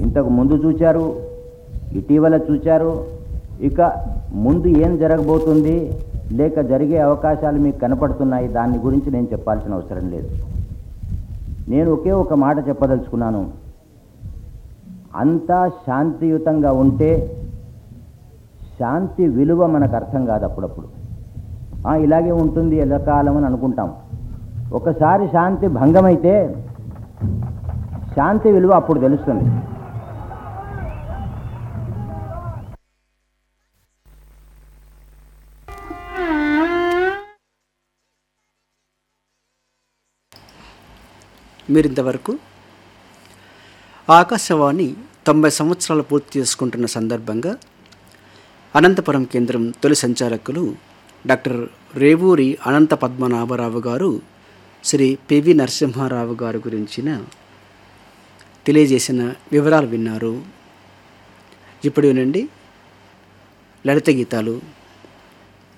ఇంతకు ముందు చూచారు ఇటీవల చూచారు ఇక ముందు ఏం జరగబోతుంది లేక జరిగే అవకాశాలు మీకు కనపడుతున్నాయి దాని గురించి నేను చెప్పాల్సిన అవసరం లేదు నేను ఒకే ఒక మాట చెప్పదలుచుకున్నాను అంతా శాంతియుతంగా ఉంటే శాంతి విలువ మనకు అర్థం కాదు అప్పుడప్పుడు ఆ, ఇలాగే ఉంటుంది ఎల్లకాలం అని అనుకుంటాం ఒకసారి శాంతి భంగమైతే శాంతి విలువ అప్పుడు తెలుస్తుంది మీరింతవరకు ఆకాశవాణి తొంభై సంవత్సరాలు పూర్తి చేసుకుంటున్న సందర్భంగా అనంతపురం కేంద్రం తొలి సంచాలకులు డాక్టర్ రేవూరి అనంత పద్మనాభరావు గారు శ్రీ పివి నరసింహారావు గారు గురించిన తెలియజేసిన వివరాలు విన్నారు ఇప్పుడు వినండి లలిత గీతాలు